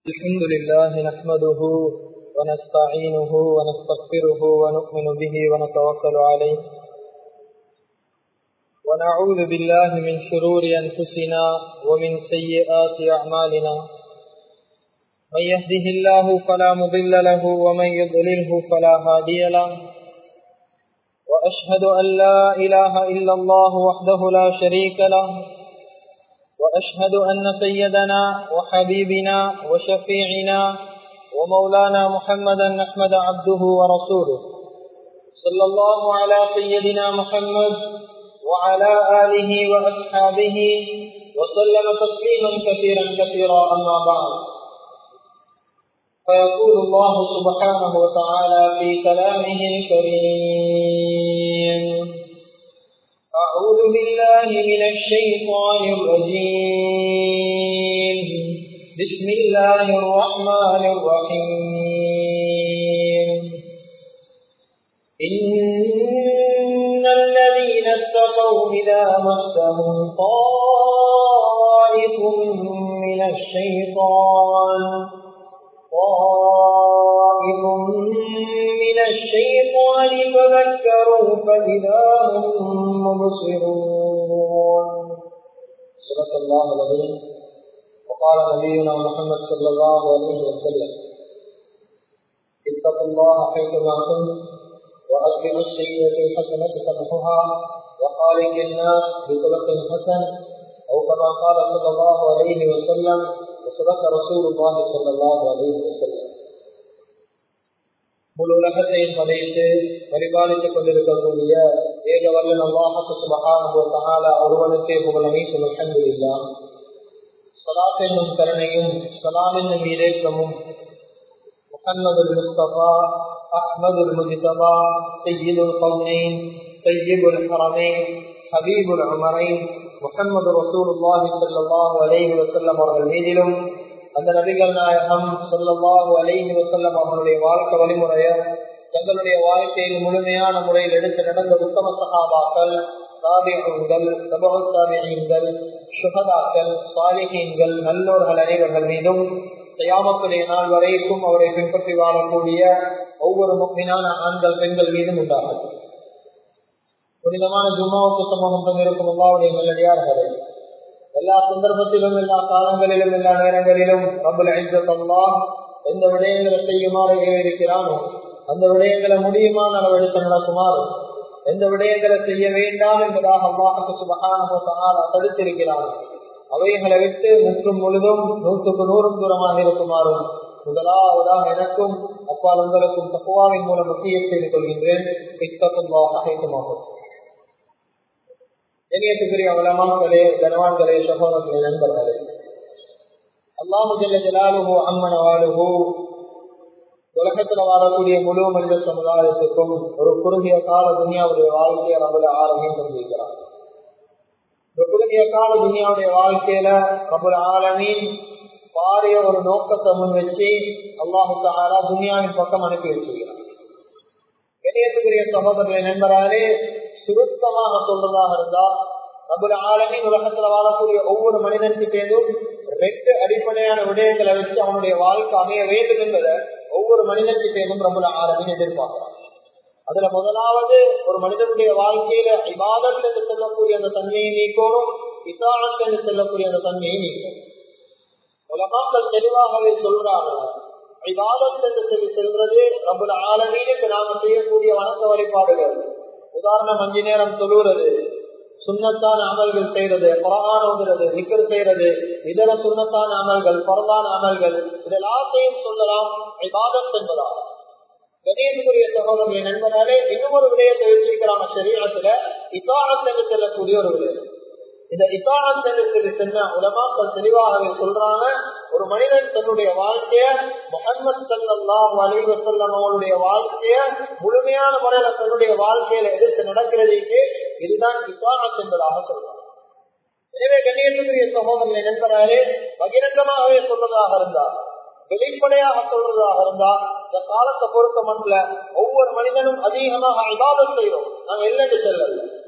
الحمد لله نحمده ونستعينه ونستغفره ونؤمن به ونتوكل عليه ونعوذ بالله من شرور أنفسنا ومن سيئات أعمالنا من يهده الله فلا مضل له ومن يضلله فلا هادي له وأشهد أن لا إله إلا الله وحده لا شريك له وأشهد أن سيدنا وحبيبنا وشفيعنا ومولانا محمدا أحمد عبده ورسوله صلى الله على سيدنا محمد وعلى آله وأصحابه وسلم تسليما كثيرا كثيرا أما بعد فيقول الله سبحانه وتعالى في كلامه الكريم أعوذ بالله من الشيطان الرجيم بسم الله الرحمن الرحيم إن الذين اتقوا إذا مسهم طائف من الشيطان طائف من الشيطان فذكروا فإذا هم مبصرون صدق الله العظيم وقال نبينا محمد صلى الله عليه وسلم اتقوا الله حيثما كنتم وأتبعوا السيئة الحسنة تمحها وخالق الناس بخلق حسن أو كما قال صلى الله عليه وسلم وصدق رسول الله صلى الله عليه وسلم முழு உலகத்தையும் படைத்து பரிபாலித்துக் கொண்டிருக்கக்கூடிய ஏக வல்லன் அல்லாஹத்து சுபகான ஒருவனுக்கே புகழனை சொல்லுகின்றா சலாத் என்னும் கருணையும் சலாம் என்னும் ஈரேற்றமும் முகம்மது முஸ்தபா அஹ்மது முஜிதபா சையீதுல் கவுனைன் சையீபுல் ஹரமைன் ஹபீபுல் அமரைன் முகம்மது ரசூலுல்லாஹி ஸல்லல்லாஹு அலைஹி வஸல்லம் அவர்கள் மீதிலும் அந்த நபிகள் நாயகம் சொல்லல்லாஹு அலைஹி வஸல்லம் அவர்களுடைய வாழ்க்கை வழிமுறைய தங்களுடைய வாழ்க்கையில் முழுமையான முறையில் எடுத்து நடந்த உத்தம சகாபாக்கள் தாபியங்கள் தபகத்தாபியங்கள் சுகதாக்கள் சாலிகீன்கள் நல்லோர்கள் அனைவர்கள் மீதும் தயாமத்துடைய நாள் வரைக்கும் அவரை பின்பற்றி வாழக்கூடிய ஒவ்வொரு முக்கியமான ஆண்கள் பெண்கள் மீதும் உண்டாகும் புனிதமான ஜும்மாவுக்கு சமூகம் இருக்கும் அல்லாவுடைய நல்லடியார்களே எல்லா சந்தர்ப்பத்திலும் எல்லா காலங்களிலும் எல்லா நேரங்களிலும் ரபுல் ஐசத்தல்லா எந்த விடயங்களை செய்யுமாறு இருக்கிறானோ அந்த விடயங்களை முடியுமான அளவு எடுத்து நடக்குமாறு எந்த விடயங்களை செய்ய வேண்டாம் என்பதாக அல்லாஹுக்கு சுபகான தடுத்திருக்கிறான் அவைகளை விட்டு முற்றும் முழுதும் நூற்றுக்கு நூறும் தூரமாக இருக்குமாறும் முதலாவதாக எனக்கும் அப்பால் உங்களுக்கும் தப்புவாவின் மூலம் முக்கிய செய்து கொள்கின்றேன் இத்தக்குமாக அகைத்துமாகும் இணையத்துக்குரிய வளமான்களே கனவான்களே சகோதரர்களே நண்பர்களே அல்லாஹு ஜல்ல ஜலாலுஹோ அம்மன வாழுகோ உலகத்துல வாழக்கூடிய முழு மனித சமுதாயத்துக்கும் ஒரு குறுகிய கால துனியாவுடைய வாழ்க்கையை நம்மள ஆரம்பியும் தந்திருக்கிறார் இந்த குறுகிய கால துனியாவுடைய வாழ்க்கையில நம்மள ஆலமின் பாரிய ஒரு நோக்கத்தை முன் வச்சு அல்லாஹு தாரா துனியாவின் பக்கம் அனுப்பி வச்சிருக்கிறார் இணையத்துக்குரிய சகோதரர்களை நண்பராலே சுருக்கமாக சொல்றதாக இருந்தா நபுல ஆலமின் உலகத்துல வாழக்கூடிய ஒவ்வொரு மனிதனுக்கிட்டேந்தும் ரெண்டு அடிப்படையான விடயங்களை வச்சு அவனுடைய வாழ்க்கை அமைய வேண்டும் என்பதை ஒவ்வொரு மனிதனுக்கிட்டேந்தும் பிரபுல ஆலமின் எதிர்பார்க்கிறான் அதுல முதலாவது ஒரு மனிதனுடைய வாழ்க்கையில இபாதத் என்று சொல்லக்கூடிய அந்த தன்மையை நீக்கணும் இசானத் என்று சொல்லக்கூடிய அந்த தன்மையை நீக்கணும் உலமாக்கள் தெளிவாகவே சொல்றாங்க இபாதத் என்று சொல்லி செல்றது பிரபுல ஆலமீனுக்கு நாம செய்யக்கூடிய வணக்க வழிபாடுகள் உதாரணம் அஞ்சு நேரம் தொழுகிறது சுண்ணத்தான அமல்கள் செய்யறது புறகான ஓதுறது நிக்கர் செய்யறது இதர சுண்ணத்தான அமல்கள் புறதான அமல்கள் இதெல்லாத்தையும் சொல்லலாம் விவாதம் என்பதாக கணேசனுடைய சகோதரர்களை நண்பனாலே இன்னும் ஒரு விடயத்தை வச்சிருக்கிறாங்க சரீரத்துல இத்தானத் என்று செல்லக்கூடிய ஒரு விடயம் இந்த இத்தானத் என்று சொல்லி சொன்ன உலமாக்கள் தெளிவாகவே சொல்றாங்க ஒரு மனிதன் தன்னுடைய வாழ்க்கைய முகமது சல்லாஹ் அலிவ செல்லம் அவனுடைய வாழ்க்கைய முழுமையான முறையில தன்னுடைய வாழ்க்கையில எடுத்து நடக்கிறதுக்கு இதுதான் இத்தானத் என்பதாக சொல்றாங்க எனவே கண்ணியத்துக்குரிய சகோதரனை நண்பராலே பகிரங்கமாகவே சொல்றதாக இருந்தார் வெளிப்படையாக சொல்றதாக இருந்தா இந்த காலத்தை பொறுத்த மட்டும் ஒவ்வொரு மனிதனும் அதிகமாக இபாதம் செய்யறோம் நாங்க இல்லைன்னு செல்லல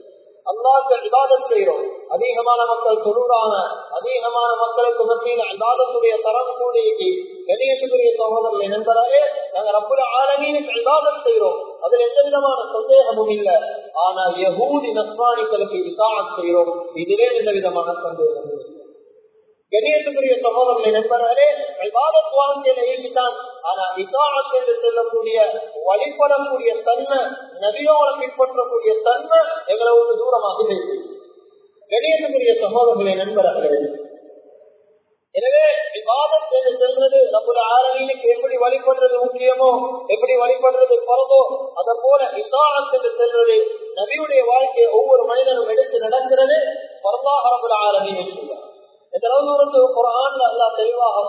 அல்லாஹ் விவாதம் செய்யறோம் அதிகமான மக்கள் சொல்லுறாங்க அதிகமான மக்களுக்கு மத்தியில் விவாதத்துடைய தரம் கூடியக்கு கணேசுக்குரிய சகோதரர்களை நண்பராலே நாங்க ரப்புல ஆலமீனுக்கு விவாதம் செய்யறோம் அதுல எந்த விதமான சந்தேகமும் இல்லை ஆனா யகூதி நஸ்வானிகளுக்கு விசாரணை செய்யறோம் இதிலே எந்த விதமான சந்தேகமும் இல்லை கணியத்துக்குரிய சகோதரர்களை நண்பர்களே விவாதத் வாழ்க்கையில ஈடுதான் ஆனா இதானத் என்று சொல்லக்கூடிய வழிபடக்கூடிய தன்மை நபியோட பின்பற்றக்கூடிய தன்மை எங்களை ஒரு தூரமாக இருக்கு கணியத்துக்குரிய சகோதரர்களை நண்பர்களே எனவே விவாதம் என்று சொல்றது நம்முடைய ஆரணிக்கு எப்படி வழிபடுறது முக்கியமோ எப்படி வழிபடுறது பரதோ அதை போல விசாரணம் என்று சொல்றது நபியுடைய வாழ்க்கையை ஒவ்வொரு மனிதனும் எடுத்து நடக்கிறது பரவாக நம்முடைய ஆரணியை சொல்றார் தெளிவாக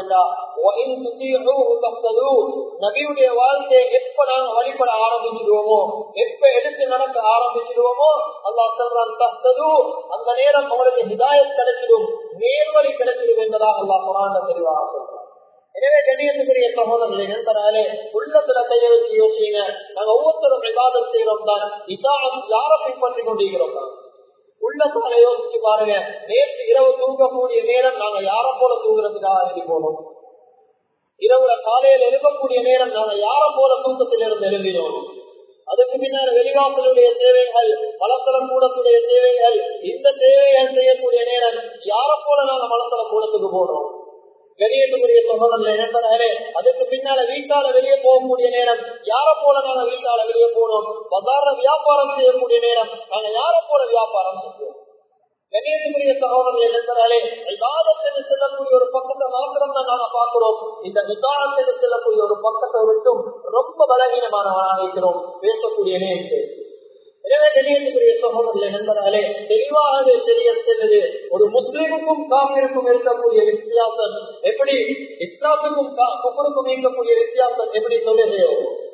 நபியுடைய வாழ்க்கையை எப்ப நாங்க வழிபட ஆரம்பிச்சிடுவோமோ எப்ப எடுத்து நடக்க ஆரம்பிச்சிடுவோமோ அல்லா சொல்றான் தத்தது அந்த நேரம் அவங்களுக்கு ஹிதாயத் கிடைச்சிடும் நேர்வழி கிடைச்சிடும் என்பதாக அல்லா குரான் தெளிவாக சொல்றான் எனவே கண்ணியத்துக்குரிய சகோதரர்களை நண்பராலே உள்ளத்துல கைய வச்சு யோசிங்க நாங்க ஒவ்வொருத்தரும் விவாதம் செய்யறோம் தான் இதான் யாரை பின்பற்றி கொண்டிருக்கிறோம் தான் உள்ளத்தால யோசிச்சு பாருங்க நேற்று இரவு தூங்கக்கூடிய நேரம் நாங்க யார போல தூங்குறதுக்காக எழுதி போனோம் இரவுல காலையில் எழுப்பக்கூடிய நேரம் நாங்க யார போல தூக்கத்தில் இருந்து எழுதினோம் அதுக்கு பின்னர் வெளிவாசலுடைய தேவைகள் மலத்தளம் கூடக்கூடிய தேவைகள் இந்த தேவைகள் செய்யக்கூடிய நேரம் யார போல நாங்க மலத்தளம் கூடத்துக்கு போனோம் வெளியேற்றக்கூடிய சகோதரர்கள் நினைத்தாரே அதுக்கு பின்னால வீட்டால வெளியே போகக்கூடிய நேரம் யார போல நாங்க வீட்டால வெளியே போனோம் பதார வியாபாரம் செய்யக்கூடிய நேரம் நாங்க யார போல வியாபாரம் செய்வோம் கணியத்துக்குரிய சகோதரர்கள் நினைத்தாலே விவாதத்தில் செல்லக்கூடிய ஒரு பக்கத்தை மாத்திரம் தான் நாங்க பார்க்கிறோம் இந்த விவாதத்தில் செல்லக்கூடிய ஒரு பக்கத்தை விட்டும் ரொம்ப பலகீனமானவனாக இருக்கிறோம் பேசக்கூடிய நேரத்தில் எனவே வெளியேற்றக்கூடிய சகோதரர்களை நண்பர்களே தெளிவாகவே தெரிய செல்வது ஒரு முஸ்லீமுக்கும் காப்பிற்கும் இருக்கக்கூடிய வித்தியாசம் எப்படி இஸ்லாத்துக்கும் குப்பருக்கும் இருக்கக்கூடிய வித்தியாசம் எப்படி சொல்லுகையோ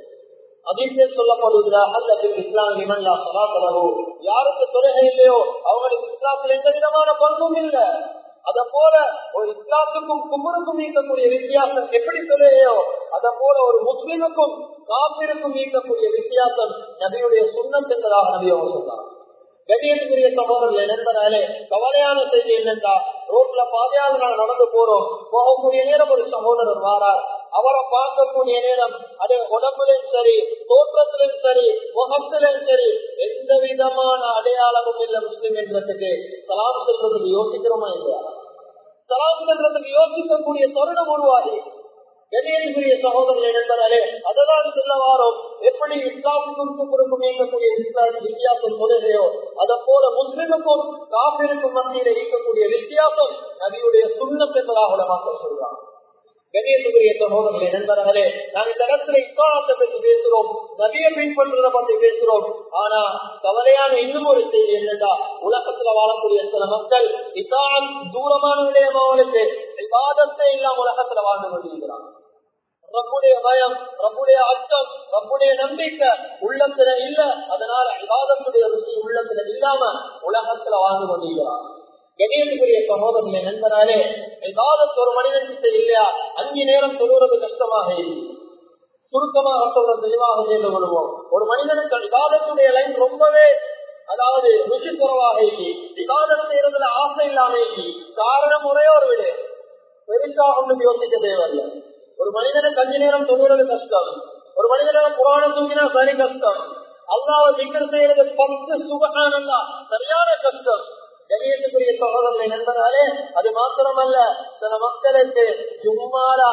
அதிலே சொல்லப்படுவதா அல்லது இஸ்லாம் இமன்லா சலாசலவோ யாருக்கு தொழுகை இல்லையோ அவங்களுக்கு இஸ்லாத்தில் எந்த விதமான பங்கும் இல்லை அத போல ஒரு இஸ்லாத்துக்கும் குமருக்கும் நீக்கக்கூடிய வித்தியாசம் எப்படி சொல்லையோ அத போல ஒரு முஸ்லிமுக்கும் காப்பிற்கும் நீக்கக்கூடிய வித்தியாசம் நபியுடைய சுண்ணம் என்பதாக நபி அவங்க சொன்னார் கண்ணியத்துக்குரிய சகோதரர்கள் நண்பனாலே கவலையான செய்தி என்னென்றா ரோட்ல பாதையாக நாங்கள் நடந்து போறோம் போகக்கூடிய நேரம் ஒரு சகோதரர் வாரார் அவரை பார்க்கக்கூடிய நேரம் அது உடம்புலையும் சரி தோற்றத்திலும் சரி முகத்திலும் சரி எந்த விதமான அடையாளமும் இல்லை முஸ்லிம் என்றதுக்கு சலாம் செல்வதற்கு யோசிக்கிறோமா இல்லையா சலாம் செல்வதற்கு யோசிக்கக்கூடிய தருணம் உருவாகி கண்ணியத்துக்குரிய சகோதரர்கள் நண்பர்களே அததான் சொல்ல வாரோம் எப்படி இஸ்லாமுக்கும் கும்பருக்கும் இயக்கக்கூடிய வித்தியாசம் சொல்லுகையோ அதை போல முஸ்லிமுக்கும் காப்பிற்கும் மத்தியில் இருக்கக்கூடிய வித்தியாசம் நபியுடைய சுண்ணம் என்பதாக உலமாக்க சொல்றாங்க கண்ணியத்துக்குரிய சகோதரர்களே நண்பர்களே நாம் இந்த இடத்துல இஸ்லாத்தை பற்றி பேசுறோம் நபியை பின்பற்றுறத பற்றி பேசுறோம் ஆனா கவலையான இன்னும் ஒரு செய்தி என்னடா உலகத்துல வாழக்கூடிய சில மக்கள் இதான் தூரமான விடயம் அவங்களுக்கு விவாதத்தை இல்லாம உலகத்துல வாழ்ந்து கொண்டிருக்கிறாங்க ரப்புடைய பயம் ரப்புடைய அச்சம் ரப்புடைய நம்பிக்கை உள்ளத்துல இல்ல அதனால விவாதத்துடைய ருசி உள்ளத்துல இல்லாம உலகத்துல வாழ்ந்து கொண்டிருக்கிறான் கணேசுக்குரிய சகோதரனை நண்பனாலே விவாதத்து ஒரு மனிதன் கிட்ட இல்லையா அஞ்சு நேரம் தொழுவது கஷ்டமாக இருக்கு சுருக்கமாக சொல்ற தெளிவாக சேர்ந்து கொள்வோம் ஒரு மனிதனுக்கு விவாதத்துடைய லைன் ரொம்பவே அதாவது ருசி குறவாக இல்லை விவாதம் செய்யறதுல ஆசை இல்லாம இல்லை காரணம் ஒரே ஒரு விட பெருசா ஒன்றும் யோசிக்க தேவையில்லை ஒரு மனிதனுக்கு அஞ்சு நேரம் தொழுவது கஷ்டம் ஒரு மனிதனால புராணம் தூங்கினா சரி கஷ்டம் அல்லாவை திக்கர் செய்யறது பத்து சுககானல்லா சரியான கஷ்டம் கணியத்துக்குரிய சகோதரனை நண்பனாலே அது மாத்திரமல்ல சில மக்களுக்கு சும்மாரா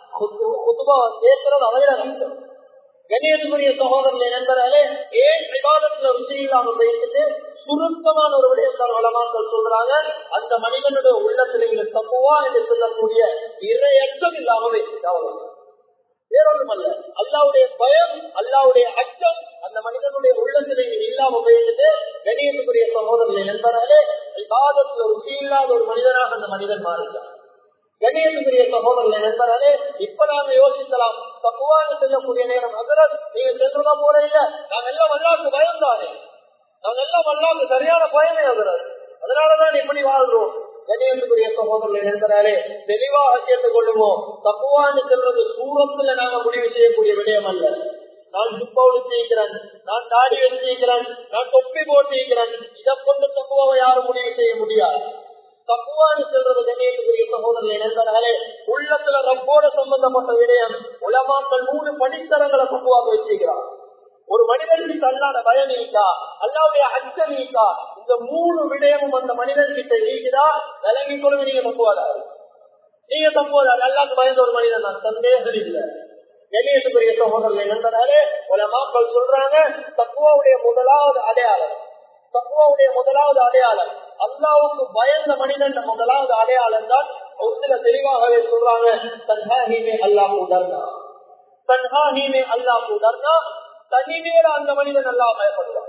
கேட்கறது அவையில கஷ்டம் கணியத்துக்குரிய சகோதரனை நண்பராலே ஏன் விவாதத்துல ருசி இல்லாம போயிட்டு சுருக்கமான ஒரு விடயத்தால் வளமாக்கள் சொல்றாங்க அந்த மனிதனுடைய உள்ளத்துல இங்க தப்புவா என்று சொல்லக்கூடிய இறையற்றம் இல்லாம வைத்து வேறொன்றும் அல்ல அல்லாவுடைய பயம் அல்லாவுடைய அச்சம் அந்த மனிதனுடைய உள்ளத்திலே இல்லாம போயிட்டு கணியத்துக்குரிய சகோதரர்களை நண்பராலே விவாதத்துல ருசி இல்லாத ஒரு மனிதனாக அந்த மனிதன் மாறுகிறார் கணியத்துக்குரிய சகோதரர்களை நண்பராலே இப்ப நாங்க யோசிக்கலாம் தப்புவான்னு செல்லக்கூடிய நேரம் அதனால் நீங்க சென்றதா போற இல்ல நாங்க எல்லாம் அல்லாவுக்கு பயம் தானே நாங்க எல்லாம் அல்லாவுக்கு சரியான பயமே அதனால் அதனாலதான் இப்படி வாழ்றோம் கணியத்துக்குரிய சகோதரர்களை நண்பராலே தெளிவாக கேட்டுக் கொள்ளுவோம் தப்புவான்னு செல்வது சூரத்துல நாங்க முடிவு செய்யக்கூடிய விடயம் அல்ல நான் துப்போடு செய்கிறேன் நான் தாடி வச்சிருக்கிறேன் நான் தொப்பி போட்டிருக்கிறேன் இதை கொண்டு தப்புவாவை யாரும் முடிவு செய்ய முடியாது தப்புவான்னு சொல்றது கண்ணியத்துக்குரிய சகோதரர்கள் நண்பர்களே உள்ளத்துல ரப்போட சம்பந்தப்பட்ட விடயம் உலமாக்கள் மூணு படித்தரங்களை தப்புவாக வச்சிருக்கிறார் ஒரு மனிதனுக்கு அல்லாத பயம் நீக்கா அல்லாவுடைய அச்சம் நீக்கா இந்த மூணு விடயமும் அந்த மனிதன் கிட்ட நீக்குதா விலகி கொள்ளுங்க நீங்க தப்புவாதாரு நீங்க தப்புவாதாரு அல்லாக்கு பயந்த ஒரு மனிதன் நான் சந்தேகம் இல்லை கண்ணியத்துக்குரிய சகோதரர்கள் நண்பர்களே உலமாக்கள் சொல்றாங்க தக்குவாவுடைய முதலாவது அடையாளம் தக்குவாவுடைய முதலாவது அடையாளம் அல்லாவுக்கு பயந்த மனிதன் முதலாவது அடையாளம் தான் ஒரு சில தெளிவாகவே சொல்றாங்க தன்ஹாஹீமே அல்லாஹ் உடர்னா தன்ஹாஹீமே அல்லாஹ் உடர்னா தனிவேல அந்த மனிதன் அல்லா பயப்படுவான்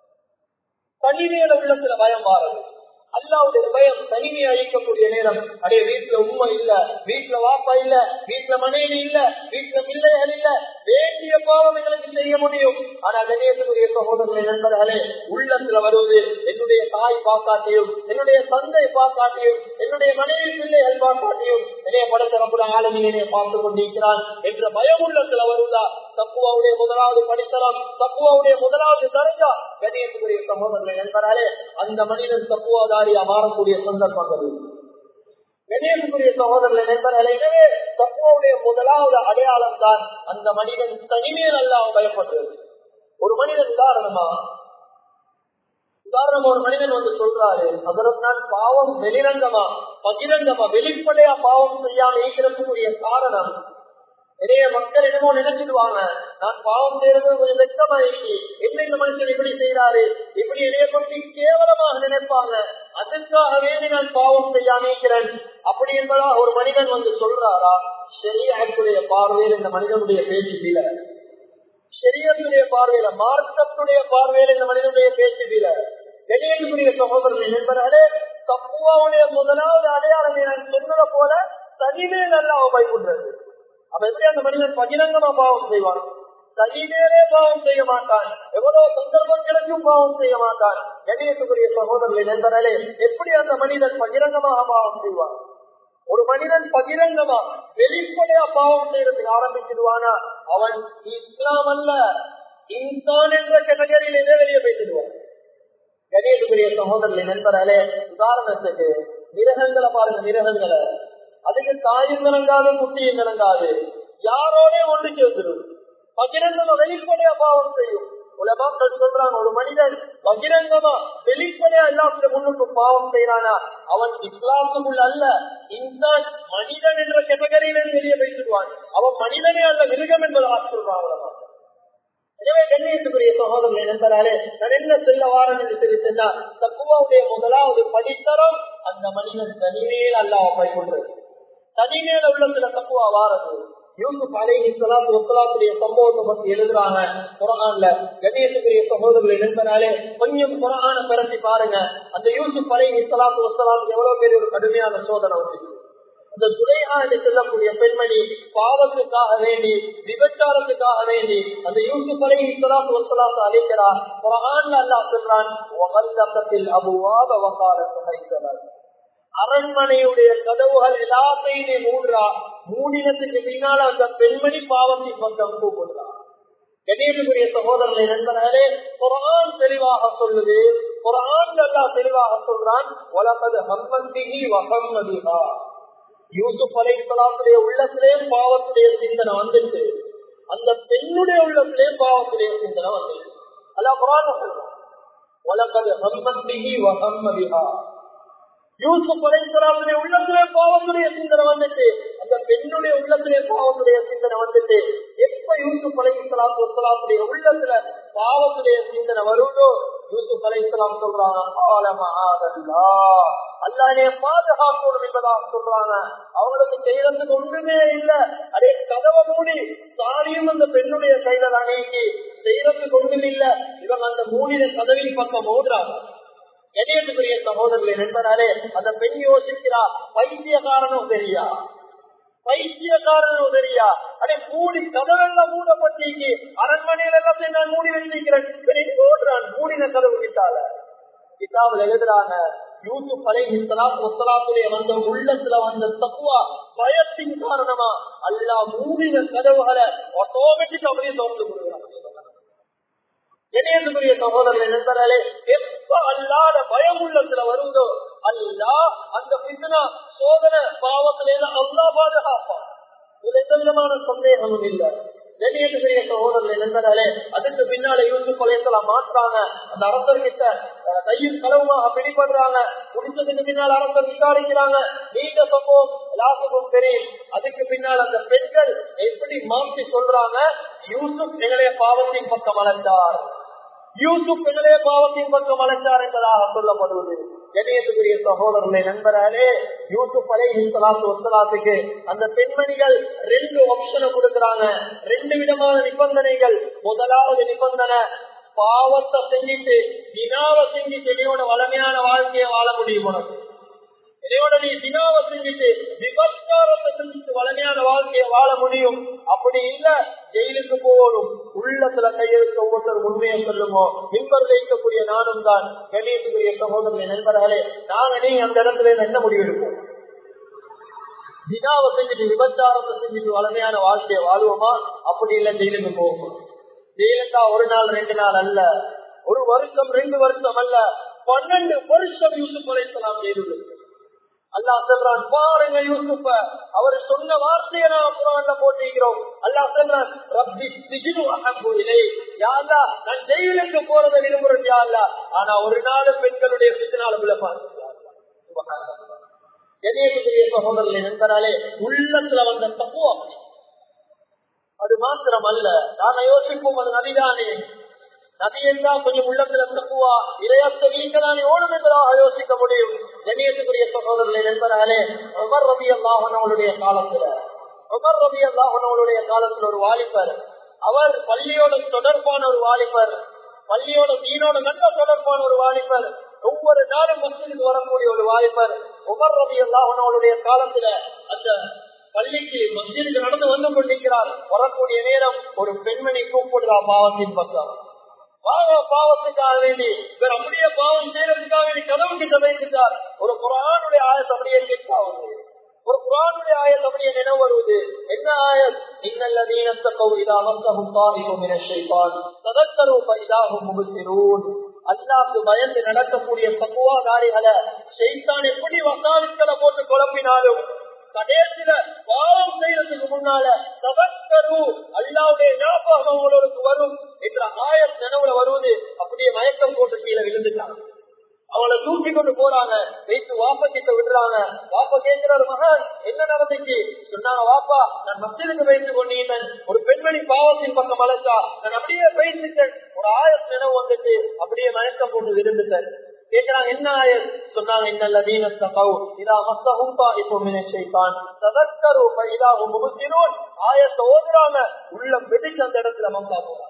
தனிவேல உள்ளத்துல பயம் மாறுது அல்லாவுடைய பயம் தனிமையை அழிக்கக்கூடிய நேரம் அடைய வீட்டுல உண்மை இல்ல வீட்டுல வாப்பா இல்ல வீட்டுல மனைவி இல்ல வீட்டுல பிள்ளைகள் இல்ல வேண்டிய பாவம் எங்களுக்கு செய்ய முடியும் ஆனா கணேசனுடைய சகோதரர்களை நண்பர்களே உள்ளத்துல வருவது என்னுடைய தாய் பாக்காட்டியும் என்னுடைய தந்தை பாக்காட்டியும் என்னுடைய மனைவி பிள்ளைகள் பாக்காட்டியும் என்னைய படத்தரப்புற ஆளுமை என்னைய பார்த்து கொண்டிருக்கிறான் என்ற பயம் உள்ளத்துல வருவதா தப்புவாவுடைய முதலாவது படித்தரம் தப்புவாவுடைய முதலாவது தரஞ்சா கணேசனுடைய சகோதரர்களை நண்பர்களே அந்த மனிதன் தப்புவாதாரியா மாறக்கூடிய சந்தர்ப்பங்கள் கணேசனுடைய சகோதரர்களை நண்பர்களே எனவே தப்புவாவுடைய முதலாவது அடையாளம் தான் அந்த மனிதன் தனிமையில் அல்லாம பயப்படுறது ஒரு மனிதன் உதாரணமா உதாரணம் ஒரு மனிதன் வந்து சொல்றாரு அதற்கு நான் பாவம் வெளிரங்கமா பகிரங்கமா வெளிப்படையா பாவம் செய்யாம ஈக்கிறதுக்குரிய காரணம் நிறைய மக்கள் என்னமோ நினைச்சிடுவாங்க நான் பாவம் செய்யறது கொஞ்சம் வெட்டமா இருக்கு என்ன இந்த மனுஷன் இப்படி செய்யறாரு இப்படி என்னைய பற்றி கேவலமாக நினைப்பாங்க அதுக்காகவே நான் பாவம் செய்யாம இருக்கிறேன் அப்படி என்பதா ஒரு மனிதன் வந்து சொல்றாரா சரியத்துடைய பார்வையில் இந்த மனிதனுடைய பேச்சு இல்லை சரியத்துடைய பார்வையில மார்க்கத்துடைய பார்வையில் இந்த மனிதனுடைய பேச்சு இல்லை வெளியேற்றக்கூடிய சகோதரர்கள் நண்பர்களே தப்புவாவுடைய முதலாவது அடையாளம் நான் சொன்னதை போல தனிமே நல்லா பயப்படுறது அப்ப எப்படி அந்த மனிதன் பகிரங்கமா பாவம் செய்வான் தனிமேலே பாவம் செய்ய மாட்டான் எவ்வளவு சந்தர்ப்பம் கிடைக்கும் பாவம் செய்ய மாட்டான் கணியத்துக்குரிய சகோதரர்களை நண்பர்களே எப்படி அந்த மனிதன் பகிரங்கமாக பாவம் செய்வான் ஒரு மனிதன் பகிரங்கமா வெளிப்படையா பாவம் செய்யறதுக்கு ஆரம்பிச்சிடுவானா அவன் இஸ்லாம் அல்ல இன்சான் என்ற கேட்டகரியிலே வெளியே பேசிடுவான் கணியத்துக்குரிய சகோதரர்களை நண்பர்களே உதாரணத்துக்கு மிருகங்களை பாருங்க மிருகங்களை அதுக்கு தாயும் இறங்காது குட்டியும் இறங்காது யாரோட ஒன்று சேர்ந்துடும் பகிரங்கமா வெளிப்படையா பாவம் செய்யும் உலமாக்கள் சொல்றாங்க ஒரு மனிதன் பகிரங்கமா வெளிப்படையா எல்லாத்துல முன்னுக்கு பாவம் செய்யறானா அவன் இஸ்லாத்துக்குள் அல்ல இன்சான் மனிதன் என்ற கேட்டகரியில வெளியே வைத்துடுவான் அவன் மனிதனே அல்ல மிருகம் என்பதாக சொல்றான் எனவே கண்ணியத்துக்குரிய சகோதரர்கள் நண்பராலே நான் என்ன சொல்ல வாரன் என்று சொல்லி சொன்னால் தக்குவாவுடைய முதலாவது படித்தரம் அந்த மனிதன் தனிமேல் அல்லாம பயன்படுறது தனிமேல உள்ளத்துல தக்குவா வாரது யூசுப் அலைஹி சலாத்து வசலாத்துடைய சம்பவத்தை பத்தி எழுதுறாங்க குரான்ல கணேசக்குரிய சகோதரர்களை நண்பனாலே கொஞ்சம் குரான பிறட்டி பாருங்க அந்த யூசுப் அலைஹி சலாத்து வசலாத்துக்கு எவ்வளவு பேர் ஒரு கடுமையான சோதனை வந்து அந்த துரையா என்று சொல்லக்கூடிய பெண்மணி பாவத்துக்காக வேண்டி விபச்சாரத்துக்காக வேண்டி அந்த யூசுப் அலைஹி சலாத்து வசலாத்து அழைக்கிறார் குரான்ல அல்லாஹ் சொல்றான் அபுவாத வகார சுகைத்தனர் அரண்மனையுடைய கதவுகள் எல்லாத்தையுமே மூடுறா மூடினத்துக்கு பின்னால் அந்த பெண்மணி பாவத்தை பக்கம் கூப்பிடுறார் கணேசனுடைய சகோதரனை நண்பர்களே குரான் தெளிவாக சொல்லுது குரான் அல்லா தெளிவாக சொல்றான் உலகது ஹம்மந்திகி வகம்மதிகா யூசுப் அலை சலாத்துடைய உள்ளத்திலே பாவத்துடைய சிந்தனை வந்துட்டு அந்த பெண்ணுடைய உள்ளத்திலே பாவத்துடைய சிந்தனை வந்துட்டு அல்லா குரான் சொல்றான் உலகது ஹம்மந்திகி வகம்மதிகா யூசுப் அலைசலாமுடைய உள்ளத்திலே பாவத்துடைய சிந்தனை வந்துட்டு அந்த பெண்ணுடைய உள்ளத்திலே பாவத்துடைய சிந்தனை வந்துட்டு எப்ப யூசுப் அலைசலாத்து வசலாத்துடைய உள்ளத்துல பாவத்துடைய சிந்தனை வருவதோ யூசுப் அலைசலாம் சொல்றாங்க ஆலமஹாதல்லா அல்லானே பாதுகாக்கணும் என்பதாக சொல்றாங்க அவங்களுக்கு செய்யறதுக்கு ஒன்றுமே இல்ல அதே கதவை மூடி சாரியும் அந்த பெண்ணுடைய கையில அணைக்கி செய்யறதுக்கு ஒன்றும் இல்ல இவங்க அந்த மூடின கதவின் பக்கம் ஓடுறாங்க கணியத்துக்குரிய சகோதரர்களை நண்பனாலே அந்த பெண் யோசிக்கிறா பைத்தியக்காரனும் தெரியா பைத்தியக்காரனும் தெரியா அடே மூடி கதவெல்லாம் மூடப்பட்டீங்க அரண்மனையில எல்லாத்தையும் நான் மூடி வச்சிருக்கிறேன் மூடுறான் மூடின கதவு கிட்டால கிட்டாவில் எழுதுறாங்க யூசுப் அலை முத்தலாத்துடைய வந்த உள்ளத்துல வந்த தப்புவா பயத்தின் காரணமா அல்லா மூடின கதவுகளை ஆட்டோமேட்டிக் அப்படியே திறந்து கொடுக்குறாங்க இணையத்துக்குரிய சகோதரர்கள் நண்பர்களே எப்ப அல்லாத பயம் உள்ளத்துல வருவதோ அல்லா அந்த பித்னா சோதனை பாவத்திலே அல்லா பாதுகாப்பான் இது எந்த விதமான சந்தேகமும் இல்லை வெளியேற்றுகிற சகோதரர்கள் நண்பர்களே அதுக்கு பின்னால யூசுப் கொலையத்தெல்லாம் மாற்றாங்க அந்த அரசர்கிட்ட கையில் களவுமாக பிடிபடுறாங்க குடிச்சதுக்கு பின்னால் அரசர் விசாரிக்கிறாங்க நீண்ட சம்பவம் எல்லாத்துக்கும் தெரியும் அதுக்கு பின்னால் அந்த பெண்கள் எப்படி மாற்றி சொல்றாங்க யூசுப் எங்களைய பாவத்தின் பக்கம் அழைத்தார் யூசுப் எங்களைய பாவத்தின் பக்கம் அழைத்தார் என்பதாக சொல்லப்படுவது கணியத்துக்குரிய சகோதரர்களை நண்பராலே யூசுப் அலை சலாத்து ஒத்தலாத்துக்கு அந்த பெண்மணிகள் ரெண்டு ஆப்ஷனை கொடுக்கறாங்க ரெண்டு விதமான நிபந்தனைகள் முதலாவது நிபந்தனை பாவத்தை செஞ்சுட்டு வினாவை செஞ்சு செடியோட வளமையான வாழ்க்கையை வாழ முடியும் உனக்கு இதோட நீ தினாவை செஞ்சுட்டு விபச்சாரத்தை செஞ்சுட்டு வளமையான வாழ்க்கையை வாழ முடியும் அப்படி இல்ல ஜெயிலுக்கு போகணும் உள்ளத்துல கையெழுத்த ஒவ்வொருத்தர் உண்மையை சொல்லுமோ மின்பர் வைக்கக்கூடிய நானும் தான் கணியத்துக்குரிய சகோதரனை நண்பர்களே நாங்க நீ அந்த இடத்துல என்ன முடிவு எடுப்போம் தினாவை செஞ்சுட்டு விபச்சாரத்தை செஞ்சுட்டு வளமையான வாழ்க்கையை வாழ்வோமா அப்படி இல்ல ஜெயிலுக்கு போவோம் ஜெயிலுக்கா ஒரு நாள் ரெண்டு நாள் அல்ல ஒரு வருஷம் ரெண்டு வருஷம் அல்ல பன்னெண்டு வருஷம் யூசுப் அலைசலாம் செய்தது அல்லா சொல்றான் பாருங்க யூசுப்ப அவர் சொன்ன வார்த்தையை நான் குரான்ல போட்டிருக்கிறோம் அல்லா சொல்றான் ரப்பி சிஜினு அஹப்பு இலை யாரா நான் ஜெயிலுக்கு போறதை விரும்புறேன் யாருல ஆனா ஒரு நாள் பெண்களுடைய சித்தினால விழப்பான் கணேசனுடைய சகோதரர்களை நண்பராலே உள்ளத்துல வந்த தப்பு அப்படி அது மாத்திரம் அல்ல நாம யோசிப்போம் அது நதிதானே நதி என்றால் கொஞ்சம் உள்ளத்துல தப்புவா இரையத்த வீட்டதானே ஓடும் என்பதாக யோசிக்க முடியும் கண்ணியத்துக்குரிய சகோதரர்களை நண்பர்களே உமர் ரபி அல்லாஹனவளுடைய காலத்துல உமர் ரபி அல்லாஹனவளுடைய காலத்துல ஒரு வாலிபர் அவர் பள்ளியோட தொடர்பான ஒரு வாலிபர் பள்ளியோட தீனோட நல்ல தொடர்பான ஒரு வாலிபர் ஒவ்வொரு நாளும் மசிதுக்கு வரக்கூடிய ஒரு வாலிபர் உமர் ரபி அல்லாஹனவளுடைய காலத்துல அந்த பள்ளிக்கு மஸ்ஜிதுக்கு நடந்து வந்து கொண்டிருக்கிறார் வரக்கூடிய நேரம் ஒரு பெண்மணி கூப்பிடுறா பாவத்தின் பக்கம் பாவ பாவத்துக்காக வேண்டி இவர் அப்படியே பாவம் செய்யறதுக்காக வேண்டி கதவுக்கு கதைக்கிட்டார் ஒரு குரானுடைய ஆயத்தை அப்படியே கேட்காவது ஒரு குரானுடைய ஆயத்தை அப்படியே நினைவு வருவது என்ன ஆயத் இன்னல்ல தீனத்தக்கவு இதாக தாரிக்கும் என செய்வான் ததக்கரு இதாகும் முகத்திரூன் அல்லாக்கு பயந்து நடக்கக்கூடிய பக்குவாதாரிகளை செய்தான் எப்படி வசாலித்தலை போட்டு குழப்பினாலும் கடைசியில பாவம் செய்யறதுக்கு முன்னால தவக்கரு அல்லாவுடைய ஞாபகம் அவங்களுக்கு வரும் என்ற ஆயம் நினைவுல வருவது அப்படியே மயக்கம் போட்டு கீழே விழுந்துட்டாங்க அவளை தூக்கி கொண்டு போறாங்க வைத்து வாப்ப கிட்ட விடுறாங்க வாப்ப கேட்கிறாரு மகன் என்ன நடந்துச்சு சொன்னாங்க வாப்பா நான் மசிலுக்கு வைத்து கொண்டீங்கன் ஒரு பெண்மணி பாவத்தின் பக்கம் அழைச்சா நான் அப்படியே பேசிட்டேன் ஒரு ஆயம் நினைவு வந்துட்டு அப்படியே மயக்கம் போட்டு விருந்துட்டேன் கேட்கிறாங்க என்ன ஆயல் சொன்னாங்க இன்னல்ல தீனத்தகவு இதா மஸ்தகும் தாயிக்கும் செய்தான் ததக்கரு இதாகும் முகத்தினோன் ஆயத்தை ஓதுறாங்க உள்ள வெடிச்சு அந்த இடத்துல மம்சா போறாங்க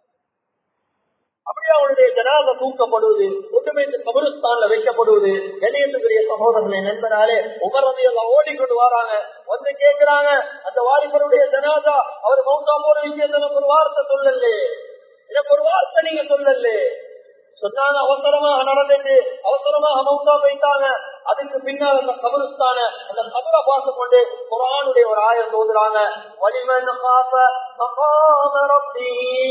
அப்படியே அவனுடைய ஜனாத தூக்கப்படுவது ஒட்டுமே கபருஸ்தான்ல வைக்கப்படுவது கணியத்துக்குரிய சகோதரர்களை நண்பனாலே உமரதையெல்லாம் ஓடிக்கொண்டு வராங்க வந்து கேட்கிறாங்க அந்த வாலிபருடைய ஜனாதா அவர் மௌத்தா போற விஷயத்த எனக்கு ஒரு வார்த்தை சொல்லலே எனக்கு ஒரு வார்த்தை நீங்க சொல்லலே சொன்னாங்க அவசரமாக நடந்துட்டு அவசரமாக மௌத்தா போயிட்டாங்க அதுக்கு பின்னால் அந்த கபருஸ்தான அந்த கபரை பார்த்து கொண்டு குரானுடைய ஒரு ஆயம் தோதுறாங்க வலிமன் காப்ப மகாம ரப்பி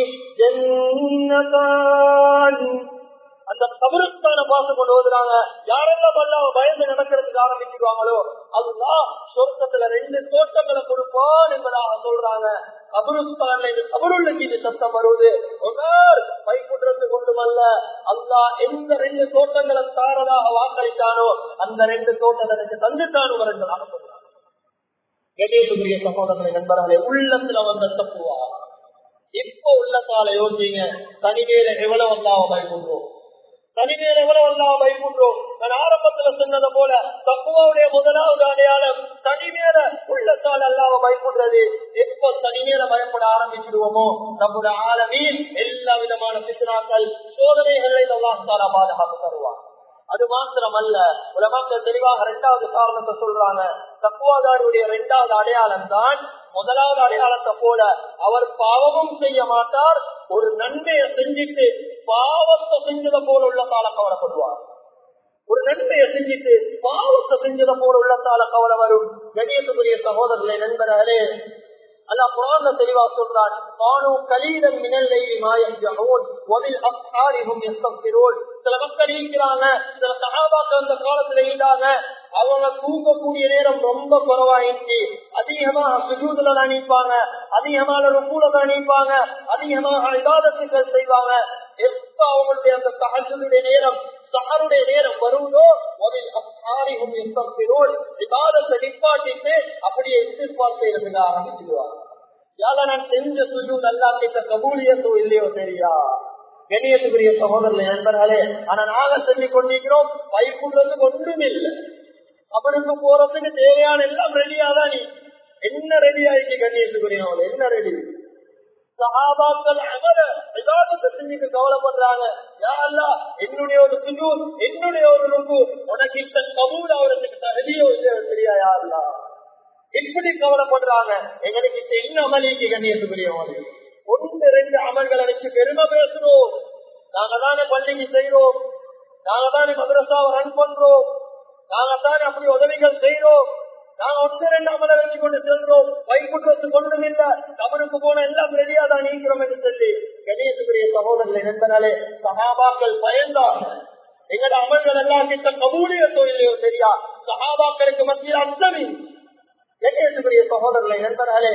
ஜன்னதான் அந்த கபருஸ்தான பார்த்து கொண்டு ஓதுறாங்க யாரெல்லாம் அல்லாம பயந்து நடக்கிறதுக்கு ஆரம்பிச்சிருவாங்களோ அதுதான் சொர்க்கத்துல ரெண்டு தோட்டங்களை கொடுப்பான் என்பதாக சொல்றாங்க கபருஸ்தான்ல இந்த கபருள்ளுக்கு இது சத்தம் வருவது உமர் பைக்குன்றது கொண்டுமல்ல அல்லா எந்த ரெண்டு தோட்டங்களை தாரதாக வாக்களித்தானோ அந்த ரெண்டு தோட்டங்களுக்கு தந்துட்டானோ வரங்களாக சொல்றாங்க கணேசுக்குரிய சகோதரர்களை நண்பர்களே உள்ளத்துல வந்த தப்புவா இப்ப உள்ளத்தால யோசிங்க தனிமையில எவ்வளவு அல்லாம பயப்படுறோம் தனிமையில எவ்வளவு அல்லாம பயப்படுறோம் நான் ஆரம்பத்துல சொன்னது போல தப்புவாவுடைய முதலாவது அடையாளம் தனிமேல உள்ளத்தால் அல்லாம பயப்படுறது எப்ப தனிமேல பயப்பட ஆரம்பிச்சிடுவோமோ நம்முடைய ஆளவில் எல்லா விதமான சித்தனாக்கள் சோதனைகளை அல்லாஹால பாதுகாத்து தருவார் அது மாத்திரம் அல்ல உலமாக்கள் தெளிவாக இரண்டாவது காரணத்தை சொல்றாங்க தப்புவாதாருடைய இரண்டாவது அடையாளம் தான் முதலாவது அடையாளத்தை போல அவர் பாவமும் செய்ய மாட்டார் ஒரு நன்மையை செஞ்சுட்டு பாவத்தை செஞ்சதை போல உள்ளத்தால கவலைப்படுவார் ஒரு நன்மையை செஞ்சுட்டு பாவத்தை செஞ்சதை போல உள்ளத்தால கவலை வரும் கணியத்துக்குரிய சகோதரர்களே நண்பர்களே அல்லா குரான்ல தெளிவா சொல்றான் காணு கலீலம் மினல்லையில் மாயஞ்சகோன் ஒதில் அப்சாரிகும் எஸ்தப்பிரோல் சில மக்கள் இருக்கிறாங்க சில சகாபாக்கள் அந்த காலத்துல இருந்தாங்க அவங்க தூங்கக்கூடிய நேரம் ரொம்ப குறைவாயிடுச்சு அதிகமா சுஜூதுல தான் நிற்பாங்க அதிகமான ருக்கூல தான் நிற்பாங்க அதிகமாக இதாதத்துக்கள் செய்வாங்க எப்ப அவங்களுடைய அந்த சகஜனுடைய நேரம் சகருடைய நேரம் வருவதோ அதில் அப்சாரிகும் எஸ்தப்பிரோல் இதாதத்தை நிப்பாட்டிட்டு அப்படியே எதிர்பார்த்து இருந்துங்க ஆரம்பிச்சிடுவாங்க யால நான் செஞ்ச சுஜு நல்லா கிட்ட கபூலியத்தோ இல்லையோ தெரியா கணியத்துக்குரிய சகோதரர்கள் நண்பர்களே ஆனா நாங்க சொல்லிக் கொண்டிருக்கிறோம் பைப்புள்ளதுக்கு ஒன்றும் இல்லை அவனுக்கு போறதுக்கு தேவையான எல்லாம் ரெடியா தான் நீ என்ன ரெடி ஆயிடுச்சு கண்ணியத்துக்குரியவங்க என்ன ரெடி சகாபாக்கள் அமர விவாதத்தை செஞ்சுட்டு கவலைப்படுறாங்க யாரா என்னுடைய ஒரு சுஜு என்னுடைய ஒரு ருக்கு உனக்கு இந்த கபூல் அவருக்கு தகுதியோ இல்லையோ தெரியா யாருலா இப்படி கவலைப்படுறாங்க எங்களுக்கு இப்ப என்ன அமளிக்கு கண்ணியத்துக்குரியவங்க ஒன்று ரெண்டு அமல்களை வச்சு பெருமை பேசுறோம் நாங்க தானே பள்ளிக்கு செய்யறோம் நாங்க தானே மதரசாவை ரன் பண்றோம் நாங்க தானே அப்படி உதவிகள் செய்யறோம் நாங்க ஒன்று ரெண்டு அமலை வச்சு கொண்டு செல்றோம் கைக்குற்றத்துக்கு ஒன்றும் இல்ல கவனுக்கு போன எல்லாம் ரெடியா தான் நீக்கிறோம் என்று சொல்லி கணேசுக்குரிய சகோதரர்களை நினைத்தனாலே சகாபாக்கள் பயந்தாங்க எங்கட அமல்கள் எல்லாம் கிட்ட கபூலிய தொழிலையோ சரியா சகாபாக்களுக்கு மத்தியில் அர்த்தமி கணேசுக்குரிய சகோதரர்களை நினைத்தனாலே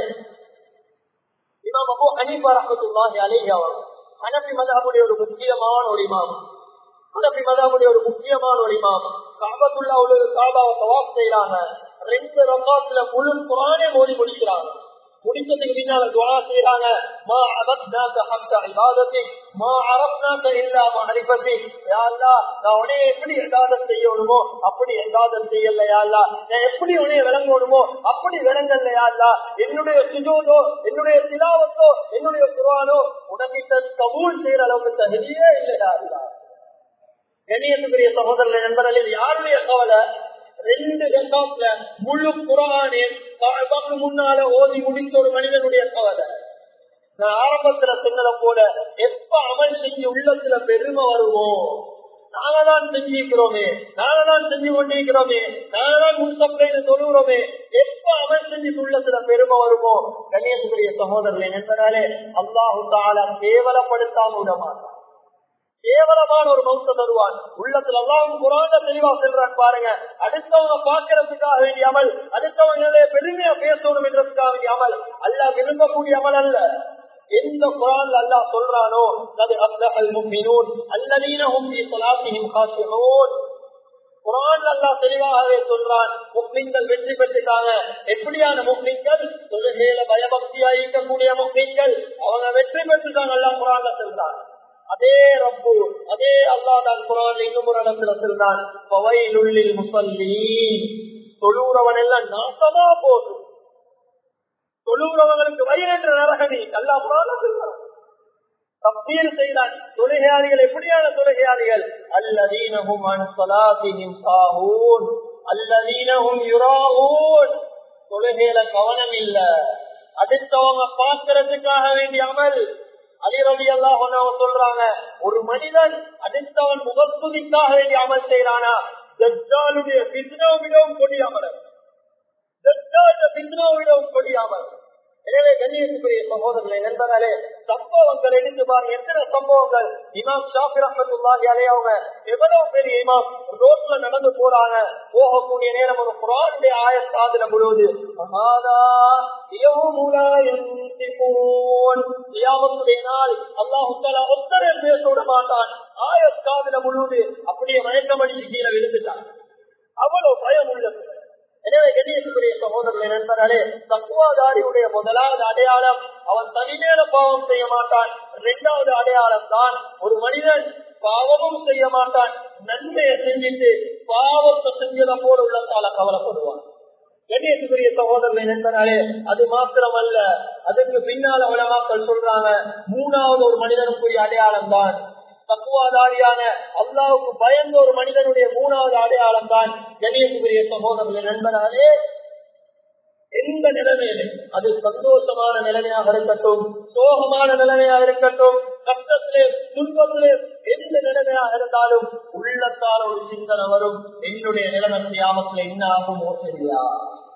இமாம் அபு ஹனீஃபா ரஹ்மத்துல்லாஹி அலைஹி அவர் ஹனபி மதஹபுடைய ஒரு முக்கியமான ஒரு இமாம் ஹனபி மதஹபுடைய ஒரு முக்கியமான ஒரு இமாம் காபத்துல்லா ஒரு காபாவை தவாப் செய்யறாங்க ரெண்டு ரகாத்துல முழு குரானே மோதி முடிக்கிறாங்க முடிச்சதுக்கு பின்னால துவா செய்யறாங்க மா அபத்னாக ஹக்க இபாதத்தி மா அரப்னாக இல்லா மஹரிபத்தி யா அல்லாஹ் நான் உன்னை எப்படி இபாதத் செய்யணுமோ அப்படி இபாதத் செய்யல யா அல்லாஹ் நான் எப்படி உன்னை விளங்கணுமோ அப்படி விளங்கல யா அல்லாஹ் என்னுடைய சுஜூதோ என்னுடைய திலாவத்தோ என்னுடைய குர்ஆனோ உனக்கு கபூல் செய்யற அளவுக்கு தகுதியே இல்லை யா அல்லாஹ் கண்ணியத்துக்குரிய சகோதரர்கள் நண்பர்களில் யாருடைய கவலை ரெண்டு கண்டாப்ல முழு குரானே காபாக்கு முன்னால ஓதி முடித்த ஒரு மனிதனுடைய கவலை நான் ஆரம்பத்துல சொன்னதை போல எப்ப அமல் செஞ்சு உள்ளத்துல பெருமை வருவோம் நாங்க தான் செஞ்சிருக்கிறோமே நாங்க தான் செஞ்சு கொண்டிருக்கிறோமே நாங்க தான் முன்சப்ளைன்னு சொல்லுகிறோமே எப்ப அமல் செஞ்சு உள்ளத்துல பெருமை வருமோ கண்ணியத்துக்குரிய சகோதரர்களை நண்பனாலே அல்லாஹு தாலா கேவலப்படுத்தாம விட மாட்டான் கேவலமான ஒரு மௌத்த தருவான் உள்ளத்துல எல்லாம் குரான தெளிவா செல்றான் பாருங்க அடுத்தவங்க பாக்குறதுக்காக வேண்டிய அமல் அடுத்தவங்க பெருமையா பேசணும் என்றதுக்காக வேண்டிய அமல் அல்ல விரும்பக்கூடிய அமல் அல்ல எந்த குரான் அல்லா சொல்றானோ அது அப்லஹல் முஃமினூன் அல்லதீனஹும் ஃபீ ஸலாத்திஹிம் காஷிஊன் குரான் அல்லா தெளிவாகவே சொல்றான் முஸ்லிம்கள் வெற்றி பெற்றுட்டாங்க எப்படியான முஸ்லிம்கள் தொழுகையில பயபக்தியா இருக்கக்கூடிய முஸ்லிம்கள் அவங்க வெற்றி பெற்றுட்டாங்க அல்லா குரான்ல சொல்றான் அதே ரப்பு அதே அல்லா தான் குரான் இன்னும் ஒரு இடத்துல சொல்றான் பவையிலுள்ளில் முசல்லி தொழுறவன் எல்லாம் நாசமா போதும் தொழுகிறவங்களுக்கு வயிறென்ற நரகனி அல்லா குரான் சொல்றான் தப்பீர் செய்தான் தொழுகையாளிகள் எப்படியான தொழுகையாளிகள் அல்லதீனஹும் அன் ஸலாத்திஹிம் சாஹூன் அல்லதீனஹும் யுராஊன் தொழுகையில கவனம் இல்ல அடுத்தவங்க பார்க்கறதுக்காக வேண்டிய அமல் அலிரவி அல்லாஹ் சொல்றாங்க ஒரு மனிதன் அடுத்தவன் முகத்துதிக்காக வேண்டிய அமல் செய்யறானா ஜட்ஜாலுடைய பித்னாவிடவும் கொடியாமல் ஜட்ஜால பித்னாவிடவும் கொடியாமல் எனவே கண்ணியத்துக்குரிய சகோதரர்களை நண்பர்களே சம்பவங்கள் எடுத்து பாருங்க எத்தனை சம்பவங்கள் இமாம் ஷாஃபி ரஹமத்துல்லாஹி அலைய அவங்க எவ்வளவு பெரிய இமாம் ரோட்ல நடந்து போறாங்க போகக்கூடிய நேரம் ஒரு குரானுடைய ஆயத்தாதுல முழுவது மகாதா நாள் அல்லாஹு ஒத்தரை பேச விட மாட்டான் ஆயத்தாதுல முழுவது அப்படியே மயக்கமடி கீழே விழுந்துட்டான் அவ்வளவு பயம் உள்ளது எனவே கண்ணியத்துக்குரிய சகோதரர்களை நண்பர்களே தக்குவாதாரியுடைய முதலாவது அடையாளம் அவன் தனிமேல பாவம் செய்ய மாட்டான் இரண்டாவது அடையாளம் தான் ஒரு மனிதன் பாவமும் செய்ய மாட்டான் நன்மையை செஞ்சுட்டு பாவத்தை செஞ்சத போல உள்ளத்தால கவலைப்படுவான் கண்ணியத்துக்குரிய சகோதரர்களை நண்பர்களே அது மாத்திரம் அல்ல அதுக்கு பின்னால் உலமாக்கள் சொல்றாங்க மூணாவது ஒரு மனிதனுக்குரிய அடையாளம் தான் தக்குவாதாரியான அல்லாவுக்கு பயந்த ஒரு மனிதனுடைய மூணாவது அடையாளம் தான் கணியத்துக்குரிய சகோதரர்கள் நண்பனாலே எந்த நிலைமையிலே அது சந்தோஷமான நிலைமையாக இருக்கட்டும் சோகமான நிலைமையாக இருக்கட்டும் கஷ்டத்திலே துன்பத்திலே எந்த நிலைமையாக இருந்தாலும் உள்ளத்தால் ஒரு சிந்தனை வரும் என்னுடைய நிலைமை கியாமத்துல என்ன ஆகுமோ சரியா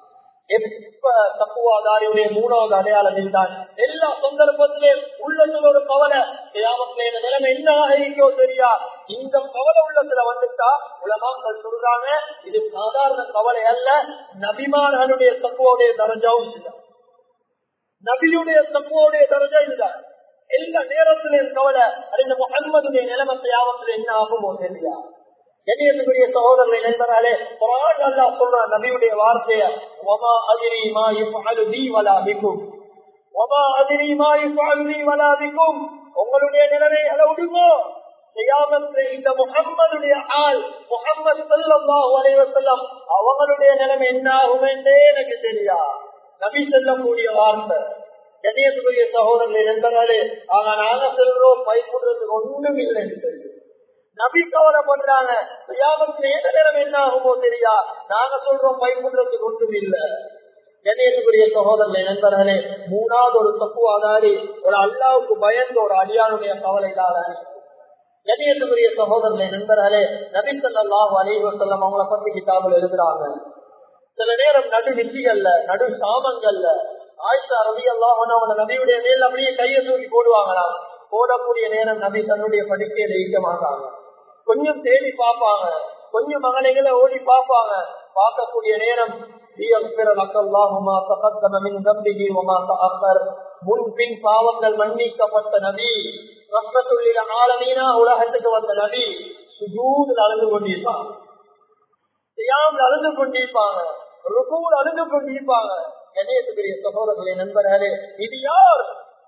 எப்ப தப்புவாதாரியுடைய மூணாவது அடையாளம் இருந்தான் எல்லா சந்தர்ப்பத்திலும் உள்ளத்துல ஒரு கவலை கியாமத்துல இந்த நிலைமை என்ன ஆகிருக்கோ தெரியா இந்த கவலை உள்ளத்துல வந்துட்டா உலமாக்கள் சொல்றாங்க இது சாதாரண கவலை அல்ல நபிமார்களுடைய தப்புவோடைய தரஞ்சாவும் இல்லை நபியுடைய தப்புவோடைய தரஞ்சா இதுதான் எல்லா நேரத்திலும் கவலை அறிந்த முகம்மதுடைய நிலைமை கியாமத்துல என்ன ஆகுமோ தெரியா கண்ணியத்துக்குரிய சகோதரர்களை நண்பராலே குரான் அல்லா சொல்ற நபியுடைய வார்த்தைய ஒமா அதிரி மா யுஃபஅலு பி வலா பிக்கும் ஒமா அதிரி மா யுஃபஅலு பி வலா பிக்கும் உங்களுடைய நிலைமைகளை விடுங்கோ கியாமத்தில் இந்த முகம்மதுடைய ஆள் முகம்மது ஸல்லல்லாஹு அலைஹி வஸல்லம் அவங்களுடைய நிலைமை என்ன ஆகும் என்றே எனக்கு தெரியா நபி சொல்லக்கூடிய வார்த்தை கண்ணியத்துக்குரிய சகோதரர்களை நண்பர்களே ஆனா நாங்க சொல்றோம் பயப்படுறதுக்கு ஒன்றும் இல்லை என்று தெரியும் நபி கவலைப்படுறாங்க கியாமத்துல எந்த நேரம் என்ன ஆகுமோ தெரியா நாங்க சொல்றோம் பயப்படுறதுக்கு ஒன்றும் இல்ல கணேசுக்குரிய சகோதரர்களை நண்பர்களே மூணாவது ஒரு தப்புவாதாரி ஒரு அல்லாவுக்கு பயந்த ஒரு அடியானுடைய கவலை தாதாரி கணேசுக்குரிய சகோதரர்களை நண்பர்களே நபி சொல்லாஹ் அலைவசல்லம் அவங்கள பத்தி கிட்டாமல் எழுதுறாங்க சில நேரம் நடு விதிகள்ல நடு சாமங்கள்ல ஆயிஷா ரவி எல்லாம் அவங்க நபியுடைய மேல் அப்படியே கையை தூக்கி போடுவாங்களாம் போடக்கூடிய நேரம் நபி தன்னுடைய படுக்கையில ஈக்க மாட்டாங்க கொஞ்சம் தேடி பார்ப்பாங்க கொஞ்சம் மகனைகளை ஓடி பார்ப்பாங்க பார்க்கக்கூடிய நேரம் முன்பின் பாவங்கள் மன்னிக்கப்பட்ட நபி ரத்னத்துள்ளில ஆலமீனா உலகத்துக்கு வந்த நபி சுஜூதில் அழுது கொண்டிருப்பாங்க செய்யாமல் அழுது கொண்டிருப்பாங்க ருகூல் அழுது கொண்டிருப்பாங்க கணேசத்துக்குரிய சகோதரர்களே நண்பர்களே இது யார்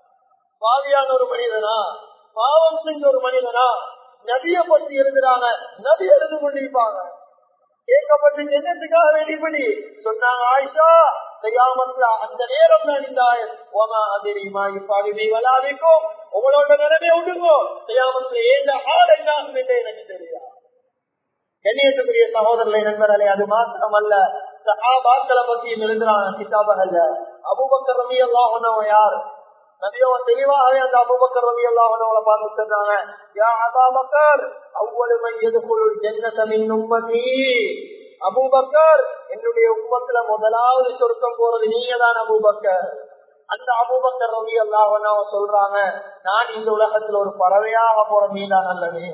பாவியான ஒரு மனிதனா பாவம் செஞ்ச ஒரு மனிதனா நபிய பற்றி எழுதுறாங்க நபி எழுது கொண்டிருப்பாங்க கேட்கப்பட்டு என்னத்துக்காக வேண்டிப்படி சொன்னாங்க ஆயிஷா செய்யாமத்துல அந்த நேரம் தான் இந்த ஓமா அதிரிமா இப்பாவி நீ வலாதிக்கும் உங்களோட நிலைமை விடுங்கோ செய்யாமத்துல ஏந்த ஆள் என்ன என்று எனக்கு தெரியாது கண்ணியத்துக்குரிய சகோதரர்களை நண்பர்களே அது மாத்திரம் அல்ல சஹாபாக்களை பத்தியும் எழுதுறாங்க கிதாபகல்ல அபுபக்கர் ரவி எல்லாம் யார் நபியோ தெளிவாகவே அந்த அபுபக்கர் ரவி எல்லாம் பார்த்து சொன்னாங்க யா அபாபக்கர் அவ்வளவு எதுக்குள் ஜென்னதமின் உம்மதி அபூபக்கர் என்னுடைய உம்மத்துல முதலாவது சொருக்கம் போறது நீங்க தான் அபூபக்கர் அந்த அபூபக்கர் ரவி எல்லாம் சொல்றாங்க நான் இந்த உலகத்துல ஒரு பறவையாக போற மீனா நல்லது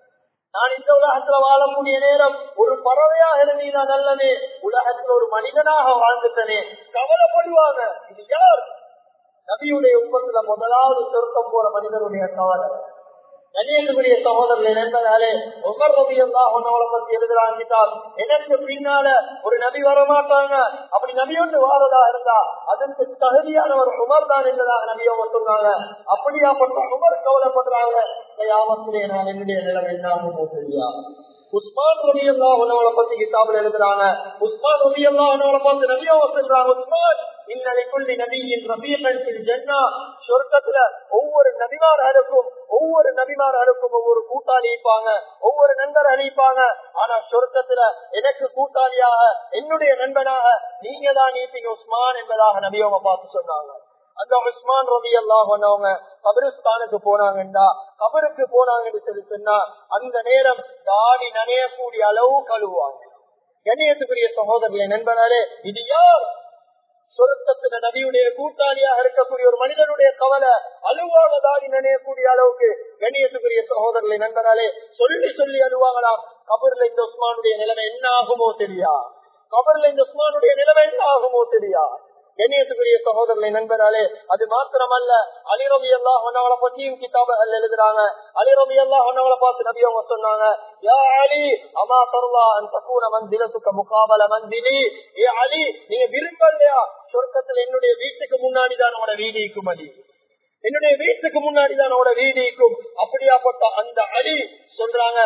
நான் இந்த உலகத்துல வாழக்கூடிய நேரம் ஒரு பறவையாக இருந்தீனா நல்லது உலகத்துல ஒரு மனிதனாக வாழ்ந்துட்டனே கவலைப்படுவாங்க இது யார் நபியுடைய உப்பத்துல முதலாவது சொருக்கம் போற மனிதனுடைய கவலை கணியத்துக்குரிய சகோதரர்கள் நினைந்ததாலே ஒவ்வொரு நபியெல்லாம் உன்னவளை பத்தி எழுதுறாங்கிட்டால் எனக்கு பின்னால ஒரு நபி வரமாட்டாங்க அப்படி நபி ஒன்று வாரதா இருந்தா அதற்கு தகுதியான ஒரு உமர் தான் என்றதாக நபியவங்க சொன்னாங்க அப்படியாப்பட்ட உமர் கவலைப்படுறாங்க யாமத்திலே நான் என்னுடைய நிலைமை என்ன தெரியா உஸ்மான் ரவி அல்லா உன்னவளை பத்தி கிட்டாபில் எழுதுறாங்க உஸ்மான் ரவி அல்லா உன்னவளை பார்த்து நபியாவ சொல்றாங்க உஸ்மான் இன்னைக்குள்ளி நபியின் ரபியத்தில் ஜென்னா சொர்க்கத்துல ஒவ்வொரு நபிமார்களுக்கும் ஒவ்வொரு நபிமார்களுக்கும் ஒவ்வொரு கூட்டாளி இருப்பாங்க ஒவ்வொரு நண்பர் அழிப்பாங்க ஆனா சொர்க்கத்துல எனக்கு கூட்டாளியாக என்னுடைய நண்பனாக நீங்க தான் நீப்பீங்க உஸ்மான் என்பதாக நபியவங்க பார்த்து சொன்னாங்க அந்த உஸ்மான் ரவி எல்லாம் பண்ணவங்க கபரிஸ்தானுக்கு போனாங்கண்டா கபருக்கு போனாங்கன்னு சொல்லி சொன்னா அந்த நேரம் தாடி நனையக்கூடிய அளவு கழுவுவாங்க கண்ணியத்துக்குரிய சகோதரர்களை நண்பனாலே இது யார் சொருக்கத்துல நபியுடைய கூட்டாளியாக இருக்கக்கூடிய ஒரு மனிதனுடைய கவலை அழுவாக தாடி நினையக்கூடிய அளவுக்கு கண்ணியத்துக்குரிய சகோதரர்களை நண்பனாலே சொல்லி சொல்லி அழுவாங்களாம் கபர்ல இந்த உஸ்மானுடைய நிலைமை என்ன ஆகுமோ தெரியா கபர்ல இந்த உஸ்மானுடைய நிலைமை என்ன ஆகுமோ தெரியா கண்ணியத்துக்குரிய சகோதரர்களை நண்பராலே அது மாத்திரமல்ல அலிரபி அல்லா அவனவளை பற்றியும் கிதாபுகள் எழுதுறாங்க அலிரபி அல்லா அவனவளை பார்த்து நபி அவங்க சொன்னாங்க யா அலி அமா தருவா அந்த தக்கூன மந்திரத்துக்கு முகாபல மந்திரி ஏ அலி நீங்க விரும்பலையா சொர்க்கத்துல என்னுடைய வீட்டுக்கு முன்னாடி தான் உங்களோட வீடு இருக்கும் அலி என்னுடைய வீட்டுக்கு முன்னாடி தான் அவனோட வீடு இருக்கும் அப்படியாப்பட்ட அந்த அலி சொல்றாங்க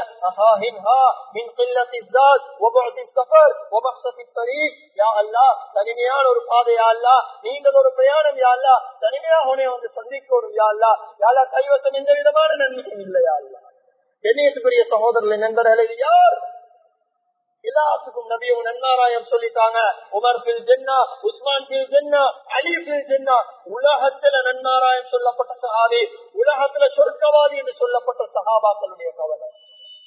தனிமையான ஒரு பாதையா அல்ல நீங்கள் ஒரு பிரயாணம் யாழ்ல தனிமையாக உனைய வந்து சந்திக்கணும் யாழ்லா யாழா கைவசம் எந்த விதமான நன்மையும் இல்லையா அல்ல கண்ணியத்துக்குரிய சகோதரர்களை நண்பர்கள் யார் எல்லாத்துக்கும் நபியும் நன்மாராயம் சொல்லிட்டாங்க உமர் பில் ஜென்னா உஸ்மான் பில் ஜென்னா அலி பில் ஜென்னா உலகத்துல நன்மாராயம் சொல்லப்பட்ட சஹாபி உலகத்துல சொர்க்கவாதி என்று சொல்லப்பட்ட சஹாபாக்களுடைய கவலை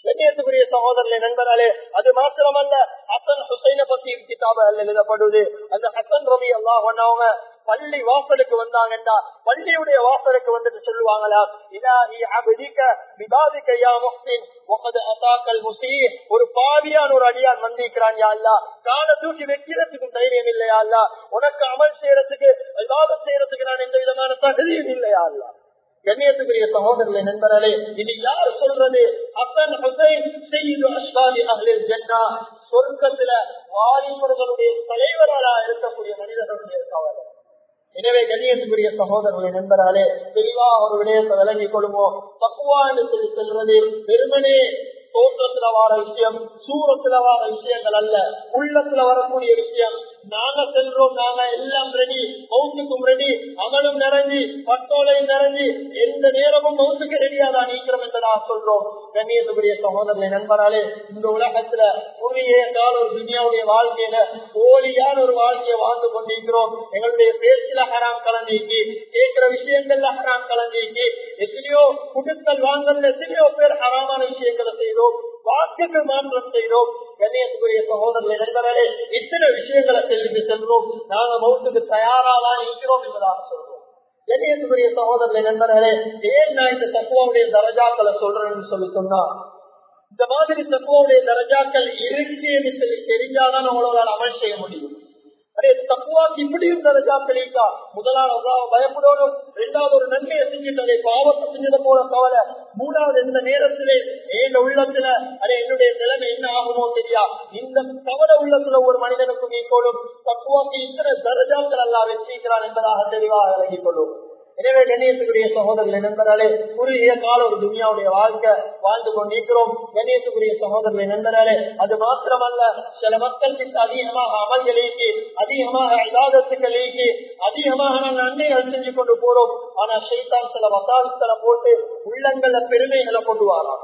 கண்ணியத்துக்குரிய சகோதரர்களே நண்பராலே அது மாத்திரமல்ல ஹசன் ஹுசைனை பத்தி கிதாப எழுதப்படுது அந்த ஹசன் ரவி அல்லாஹ் அவங்க பள்ளி வாசலுக்கு வந்தாங்கண்டா பள்ளியுடைய வாசலுக்கு வந்துட்டு சொல்லுவாங்களா இலாஹி அபதிக்க விவாதிக்க யா முஹ்சின் வகத் அதாக்கல் முஸீஹ் ஒரு பாவியான் ஒரு அடியான் வந்திருக்கிறான் யா அல்லாஹ் கால தூக்கி வைக்கிறதுக்கு தைரியம் இல்லையா அல்லாஹ் உனக்கு அமல் செய்யறதுக்கு இபாதத் செய்யறதுக்கு நான் எந்த விதமான தகுதியும் இல்லையா அல்லாஹ் கண்ணியத்துக்குரிய சகோதரர்களை நண்பர்களே இது யார் சொல்றது ஹசன் ஹுசைன் செய்து அஸ்வாலி அஹ்லில் ஜன்னா சொர்க்கத்துல வாலிபர்களுடைய தலைவர்களா இருக்கக்கூடிய மனிதர்களுடைய கவலை எனவே கண்ணியத்துக்குரிய சகோதரர்களை நண்பராலே தெளிவாக ஒரு விடயத்தை விளங்கிக் கொள்வோம் தக்குவா என்று சொல்லி செல்வது வெறுமனே தோற்றத்துல வர விஷயம் சூரத்துல வர விஷயங்கள் அல்ல உள்ளத்துல வரக்கூடிய விஷயம் நாங்க செல்றோம் நாங்க எல்லாம் ரெடி மவுத்துக்கும் ரெடி அமலும் நிறைஞ்சி பட்டோலையும் நிறைஞ்சி எந்த நேரமும் மவுத்துக்கு ரெடியா தான் நீக்கிறோம் என்று நான் சொல்றோம் கண்ணியத்துக்குரிய சகோதரர்களை நண்பராலே இந்த உலகத்துல குறுகிய கால ஒரு துனியாவுடைய வாழ்க்கையில போலியான ஒரு வாழ்க்கையை வாழ்ந்து கொண்டிருக்கிறோம் எங்களுடைய பேச்சில ஹராம் கலந்திக்கு கேட்கிற விஷயங்கள்ல ஹராம் கலந்திக்கு எத்தனையோ குடுக்கல் வாங்கல் எத்தனையோ பேர் ஹராமான விஷயங்களை செய்தோம் வாக்குக்கு மாற்றம் செய்தோம் கண்ணியத்துக்குரிய சகோதரர்களை நண்பர்களே இத்தனை விஷயங்களை செல்வி செல்வோம் நாங்க மௌத்துக்கு தயாராதான் இருக்கிறோம் என்பதாக சொல்றோம் கண்ணியத்துக்குரிய சகோதரர்களை நண்பர்களே ஏன் நான் இந்த தக்குவாவுடைய தரஜாக்களை சொல்றேன்னு சொல்லி சொன்னா இந்த மாதிரி தக்குவாவுடைய தரஜாக்கள் இருக்கு என்று சொல்லி தெரிஞ்சாதான் உங்களால் அமல் செய்ய முடியும் அதே தக்குவாக்கு இப்படியும் தரஜா தெளிக்கா முதலாவது பயப்படணும் இரண்டாவது ஒரு நன்மையை செஞ்சுட்டதை பாவத்தை செஞ்சதை போல கவலை மூணாவது இந்த நேரத்திலே என் உள்ளத்துல அதே என்னுடைய நிலைமை என்ன ஆகுமோ தெரியா இந்த கவலை உள்ளத்துல ஒரு மனிதனுக்கு மீக்கோளும் தக்குவாக்கு இத்தனை தரஜாக்கள் எல்லாம் வச்சிருக்கிறான் என்பதாக தெளிவாக விளங்கிக் கொள்ளும் எனவே கண்ணியத்துக்குரிய சகோதரர்கள் நண்பர்களே குறுகிய கால ஒரு துனியாவுடைய வாழ்க்கை வாழ்ந்து கொண்டிருக்கிறோம் கண்ணியத்துக்குரிய சகோதரர்களை நண்பர்களே அது மாத்திரமல்ல சில மக்களுக்கு அதிகமாக அமல்களுக்கு அதிகமாக இலாதத்துக்களுக்கு அதிகமாக நாங்கள் நன்மைகள் செஞ்சு கொண்டு போறோம் ஆனா சைத்தான் சில வசாலத்துல போட்டு உள்ளங்கள்ல பெருமைகளை கொண்டு வரான்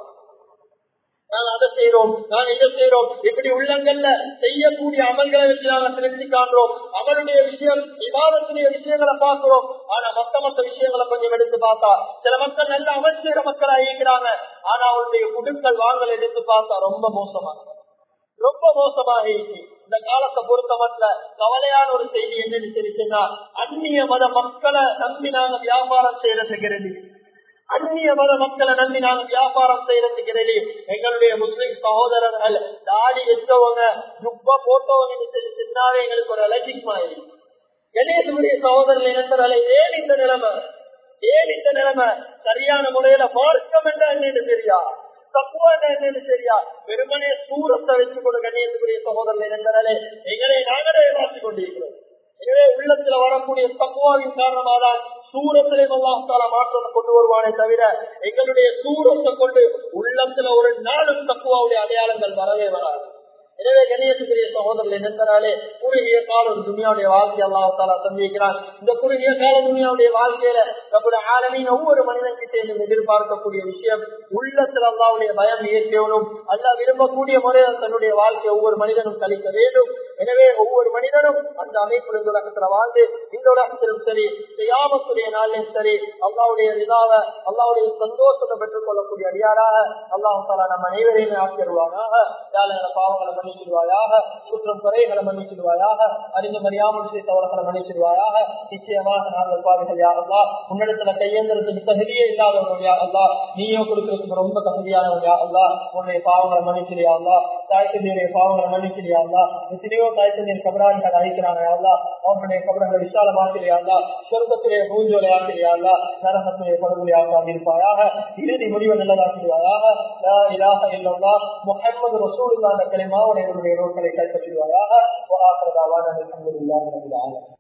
நாங்க அதை செய்யறோம் நாங்க இதை செய்யறோம் இப்படி உள்ளங்கள்ல செய்யக்கூடிய அமல்களை வச்சு நாங்க திருப்தி காண்றோம் அவருடைய விஷயம் விவாதத்துடைய விஷயங்களை பார்க்கிறோம் ஆனா மத்த மத்த விஷயங்களை கொஞ்சம் எடுத்து பார்த்தா சில மக்கள் நல்ல அமல் செய்யற மக்களா இயங்குறாங்க ஆனா அவருடைய குடுக்கல் வாங்கல் எடுத்து பார்த்தா ரொம்ப மோசமா ரொம்ப மோசமாக இருக்கு இந்த காலத்தை பொறுத்த மட்டும் கவலையான ஒரு செய்தி என்னன்னு தெரிஞ்சுன்னா அந்நிய மத மக்களை நம்பி நாங்க வியாபாரம் செய்யறதுக்கு அந்நிய மத மக்களை நம்பி நாங்க வியாபாரம் செய்யறதுக்கு எங்களுடைய முஸ்லிம் சகோதரர்கள் தாடி வச்சவங்க துப்ப போட்டவங்க சொல்லி சின்னாவே எங்களுக்கு ஒரு அலர்ஜிக் மாதிரி கணேசனுடைய சகோதரர்கள் நண்பர்களை ஏன் இந்த நிலைமை ஏன் இந்த நிலைமை சரியான முறையில மார்க்கம் என்ன என்னன்னு தெரியா தப்புவான என்னன்னு தெரியா வெறுமனே சூரத்தை வச்சு கொண்டு கண்ணியத்துக்குரிய சகோதரர்கள் நண்பர்களே எங்களை நாங்களே மாற்றிக் கொண்டிருக்கிறோம் எனவே உள்ளத்துல வரக்கூடிய தக்குவாவின் காரணமாக சூரத்திலே அல்லாஹால மாற்றத்தை கொண்டு வருவானே தவிர எங்களுடைய சூரத்தை கொண்டு உள்ளத்துல ஒரு நாளும் தக்குவாவுடைய அடையாளங்கள் வரவே வராது எனவே கணியத்துக்குரிய சகோதரர்கள் நினைத்தாலே குறுகிய கால ஒரு துணியாவுடைய வாழ்க்கை அல்லாஹால சந்திக்கிறான் இந்த குறுகிய கால துணியாவுடைய வாழ்க்கையில நம்முடைய ஆளுமையின் ஒவ்வொரு மனிதன் கிட்டே எதிர்பார்க்கக்கூடிய விஷயம் உள்ளத்துல அல்லாவுடைய பயம் இயற்கையவனும் அல்ல விரும்பக்கூடிய முறையில் தன்னுடைய வாழ்க்கையை ஒவ்வொரு மனிதனும் கழிக்க வேண்டும் எனவே ஒவ்வொரு மனிதனும் அந்த அமைப்பு இந்த உலகத்துல வாழ்ந்து இந்த உலகத்திலும் சரி செய்யாமத்துடைய நாளிலும் சரி அல்லாவுடைய இதாவ அல்லாவுடைய சந்தோஷத்தை பெற்றுக் கொள்ளக்கூடிய அடியாராக அல்லாஹால நம்ம அனைவரையுமே ஆக்கிடுவானாக யாழங்களை பாவங்களை மன்னிச்சிடுவாயாக குற்றம் குறைகளை மன்னிச்சிடுவாயாக அறிந்து மறியாமல் செய்த தவறுகளை மன்னிச்சிடுவாயாக நிச்சயமாக நாங்கள் பாவிகள் யாரெல்லாம் உன்னிடத்துல கையேந்திரத்துக்கு தகுதியே இல்லாதவங்க யாரெல்லா நீயோ கொடுக்கறதுக்கு ரொம்ப தகுதியானவங்க யாரெல்லா உன்னுடைய பாவங்களை மன்னிச்சிடியாங்களா தாய் தந்தையுடைய பாவங்களை மன்னிச்சிடியாங்களா எத்தனையோ தாய் தந்தையின் கபராணிகள் அழைக்கிறாங்க யாரெல்லா அவனுடைய கபரங்களை விசாலமாக்கிறியாங்களா சொர்க்கத்திலே பூஞ்சோலை ஆக்கிறியாங்களா நரகத்திலே படுகொலையாக இருப்பாயாக இறுதி முடிவு நல்லதாக்கிடுவாயாக இலாக இல்லவா முகமது ரசூலுல்லான களிமாவுடைய ரோட்களை கைப்பற்றுவாயாக